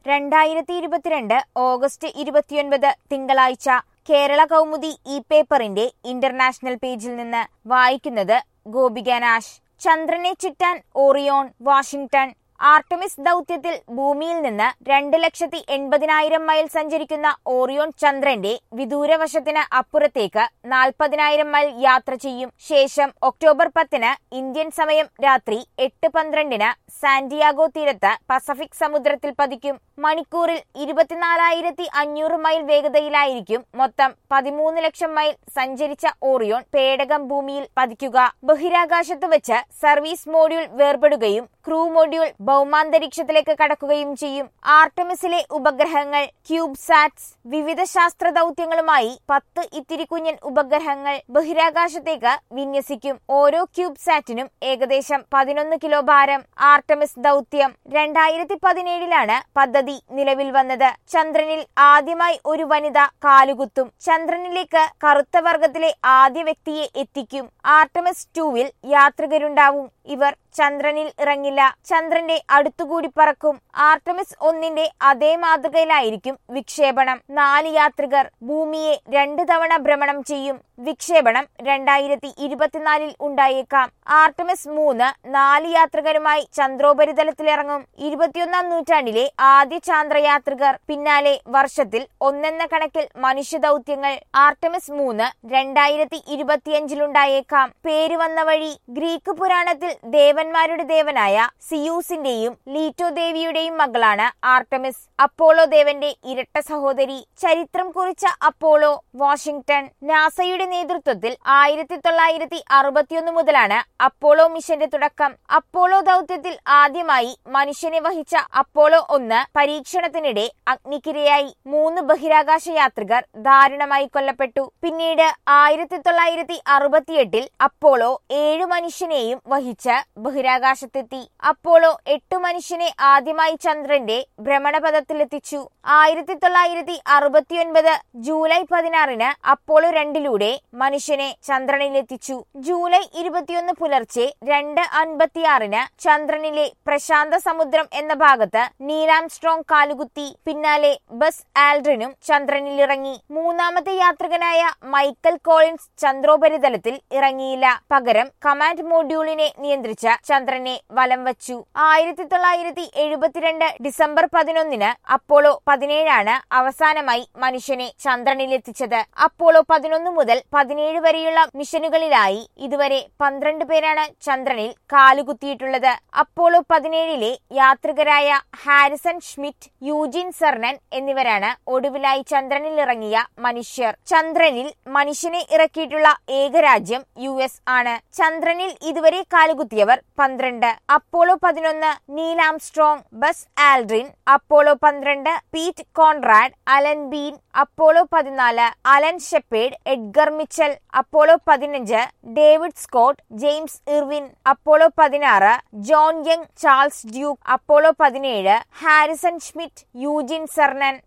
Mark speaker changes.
Speaker 1: രണ്ടായിരത്തി ഇരുപത്തിരണ്ട് ഓഗസ്റ്റ് ഇരുപത്തിയൊൻപത് തിങ്കളാഴ്ച കേരള കൗമുദി ഇ പേപ്പറിന്റെ ഇന്റർനാഷണൽ പേജിൽ നിന്ന് വായിക്കുന്നത് ഗോപിക നാശ് ചന്ദ്രനെ ചുറ്റാൻ ഓറിയോൺ വാഷിംഗ്ടൺ ആർട്ടമിസ് ദൗത്യത്തിൽ ഭൂമിയിൽ നിന്ന് രണ്ട് ലക്ഷത്തി എൺപതിനായിരം മൈൽ സഞ്ചരിക്കുന്ന ഓറിയോൺ ചന്ദ്രന്റെ വിദൂരവശത്തിന് അപ്പുറത്തേക്ക് നാൽപ്പതിനായിരം മൈൽ യാത്ര ചെയ്യും ശേഷം ഒക്ടോബർ പത്തിന് ഇന്ത്യൻ സമയം രാത്രി എട്ട് പന്ത്രണ്ടിന് സാന്റിയാഗോ തീരത്ത് പസഫിക് സമുദ്രത്തിൽ പതിക്കും മണിക്കൂറിൽ ഇരുപത്തിനാലായിരത്തി അഞ്ഞൂറ് മൈൽ വേഗതയിലായിരിക്കും മൊത്തം പതിമൂന്ന് ലക്ഷം മൈൽ സഞ്ചരിച്ച ഓറിയോൺ പേടകം ഭൂമിയിൽ പതിക്കുക ബഹിരാകാശത്ത് വെച്ച് സർവീസ് മോഡ്യൂൾ വേർപെടുകയും ക്രൂ മോഡ്യൂൾ ഭൗമാന്തരീക്ഷത്തിലേക്ക് കടക്കുകയും ചെയ്യും ആർട്ടമിസിലെ ഉപഗ്രഹങ്ങൾ ക്യൂബ് സാറ്റ്സ് വിവിധ ശാസ്ത്ര ദൗത്യങ്ങളുമായി പത്ത് ഇത്തിരി കുഞ്ഞൻ ഉപഗ്രഹങ്ങൾ ബഹിരാകാശത്തേക്ക് വിന്യസിക്കും ഓരോ ക്യൂബ് സാറ്റിനും ഏകദേശം പതിനൊന്ന് കിലോ ഭാരം ആർട്ടമിസ് ദൗത്യം രണ്ടായിരത്തി പതിനേഴിലാണ് പദ്ധതി നിലവിൽ വന്നത് ചന്ദ്രനിൽ ആദ്യമായി ഒരു വനിത കാലുകുത്തും ചന്ദ്രനിലേക്ക് കറുത്ത വർഗത്തിലെ ആദ്യ വ്യക്തിയെ എത്തിക്കും ആർട്ടമിസ് ടൂവിൽ യാത്രികരുണ്ടാവും ഇവർ ചന്ദ്രനിൽ ഇറങ്ങില്ല ചന്ദ്രന്റെ അടുത്തുകൂടി പറക്കും ആർട്ടമിസ് ഒന്നിന്റെ അതേ മാതൃകയിലായിരിക്കും വിക്ഷേപണം നാല് യാത്രികർ ഭൂമിയെ രണ്ടു തവണ ഭ്രമണം ചെയ്യും വിക്ഷേപണം രണ്ടായിരത്തി ഇരുപത്തിനാലിൽ ഉണ്ടായേക്കാം ആർട്ടമിസ് മൂന്ന് നാല് യാത്രികരുമായി ചന്ദ്രോപരിതലത്തിലിറങ്ങും ഇരുപത്തിയൊന്നാം നൂറ്റാണ്ടിലെ ആദ്യ ചാന്ദ്രയാത്രികർ പിന്നാലെ വർഷത്തിൽ ഒന്നെന്ന കണക്കിൽ മനുഷ്യ ദൗത്യങ്ങൾ ആർട്ടമിസ് മൂന്ന് രണ്ടായിരത്തി ഇരുപത്തിയഞ്ചിലുണ്ടായേക്കാം പേര് വന്ന വഴി ഗ്രീക്ക് പുരാണത്തിൽ ദേവന്മാരുടെ ദേവനായ സിയൂസിന്റെയും ലീറ്റോ ദേവിയുടെയും മകളാണ് ആർട്ടമിസ് അപ്പോളോ ദേവന്റെ ഇരട്ട സഹോദരി ചരിത്രം കുറിച്ച അപ്പോളോ വാഷിംഗ്ടൺ നാസയുടെ നേതൃത്വത്തിൽ ആയിരത്തി തൊള്ളായിരത്തി അറുപത്തിയൊന്ന് മുതലാണ് അപ്പോളോ മിഷന്റെ തുടക്കം അപ്പോളോ ദൗത്യത്തിൽ ആദ്യമായി മനുഷ്യനെ വഹിച്ച അപ്പോളോ ഒന്ന് പരീക്ഷണത്തിനിടെ അഗ്നിക്കിരയായി മൂന്ന് ബഹിരാകാശ യാത്രികർ ദാരുണമായി കൊല്ലപ്പെട്ടു പിന്നീട് ആയിരത്തി തൊള്ളായിരത്തി അറുപത്തിയെട്ടിൽ അപ്പോളോ ഏഴു മനുഷ്യനെയും വഹിച്ച് ബഹിരാകാശത്തെത്തി അപ്പോളോ എട്ടു മനുഷ്യനെ ആദ്യമായി ചന്ദ്രന്റെ ഭ്രമണപഥത്തിലെത്തിച്ചു ആയിരത്തി തൊള്ളായിരത്തി അറുപത്തിയൊൻപത് ജൂലൈ പതിനാറിന് അപ്പോളോ രണ്ടിലൂടെ മനുഷ്യനെ ചന്ദ്രനിലെത്തിച്ചു ജൂലൈ ഇരുപത്തിയൊന്ന് പുലർച്ചെ രണ്ട് അൻപത്തിയാറിന് ചന്ദ്രനിലെ പ്രശാന്ത സമുദ്രം എന്ന ഭാഗത്ത് നീലാംസ്ട്രോങ് കാലുകുത്തി പിന്നാലെ ബസ് ആൽഡ്രിനും ചന്ദ്രനിലിറങ്ങി മൂന്നാമത്തെ യാത്രികനായ മൈക്കൽ കോളിൻസ് ചന്ദ്രോപരിതലത്തിൽ ഇറങ്ങിയില്ല പകരം കമാൻഡ് മോഡ്യൂളിനെ നിയന്ത്രിച്ച ചന്ദ്രനെ വലം വച്ചു ആയിരത്തി തൊള്ളായിരത്തി എഴുപത്തിരണ്ട് ഡിസംബർ പതിനൊന്നിന് അപ്പോളോ പതിനേഴാണ് അവസാനമായി മനുഷ്യനെ ചന്ദ്രനിലെത്തിച്ചത് അപ്പോളോ പതിനൊന്ന് മുതൽ പതിനേഴ് വരെയുള്ള മിഷനുകളിലായി ഇതുവരെ പന്ത്രണ്ട് പേരാണ് ചന്ദ്രനിൽ കാലുകുത്തിയിട്ടുള്ളത് അപ്പോളോ പതിനേഴിലെ യാത്രികരായ ഹാരിസൺ ഷ്മിറ്റ് യൂജിൻ സെർണൻ എന്നിവരാണ് ഒടുവിലായി ചന്ദ്രനിൽ ഇറങ്ങിയ മനുഷ്യർ ചന്ദ്രനിൽ മനുഷ്യനെ ഇറക്കിയിട്ടുള്ള ഏക രാജ്യം യു എസ് ആണ് ചന്ദ്രനിൽ ഇതുവരെ കാലുകുത്തിയവർ പന്ത്രണ്ട് അപ്പോളോ പതിനൊന്ന് Neil Armstrong Buzz Aldrin Apollo പന്ത്രണ്ട് Pete Conrad Alan Bean Apollo പതിനാല് Alan Shepard Edgar Mitchell Apollo പതിനഞ്ച് David Scott James Irwin Apollo പതിനാറ് John Young Charles Duke Apollo പതിനേഴ് ഹാരിസൺ ഷ്മിറ്റ് യൂജിൻ സെർണൻ